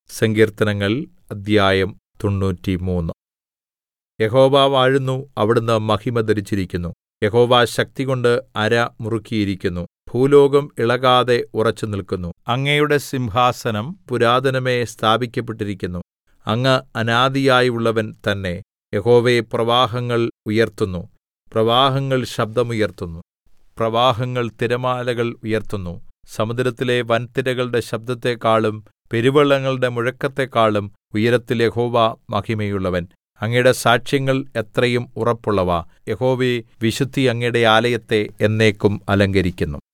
സങ്കീർത്തനങ്ങൾ അദ്ധ്യായം തൊണ്ണൂറ്റിമൂന്ന് യഹോവ വാഴുന്നു അവിടുന്ന് മഹിമ ധരിച്ചിരിക്കുന്നു യഹോവ ശക്തികൊണ്ട് അര മുറുക്കിയിരിക്കുന്നു ഭൂലോകം ഇളകാതെ ഉറച്ചുനില്ക്കുന്നു അങ്ങയുടെ സിംഹാസനം പുരാതനമേ സ്ഥാപിക്കപ്പെട്ടിരിക്കുന്നു അങ്ങ് അനാദിയായുള്ളവൻ തന്നെ യഹോവേ പ്രവാഹങ്ങൾ ഉയർത്തുന്നു പ്രവാഹങ്ങൾ ശബ്ദമുയർത്തുന്നു പ്രവാഹങ്ങൾ തിരമാലകൾ ഉയർത്തുന്നു സമുദ്രത്തിലെ വൻതിരകളുടെ ശബ്ദത്തെക്കാളും പെരുവെള്ളങ്ങളുടെ മുഴക്കത്തെക്കാളും ഉയരത്തിൽ യഹോവ മഹിമയുള്ളവൻ അങ്ങയുടെ സാക്ഷ്യങ്ങൾ എത്രയും ഉറപ്പുള്ളവ യഹോവേ വിശുദ്ധി അങ്ങയുടെ ആലയത്തെ എന്നേക്കും അലങ്കരിക്കുന്നു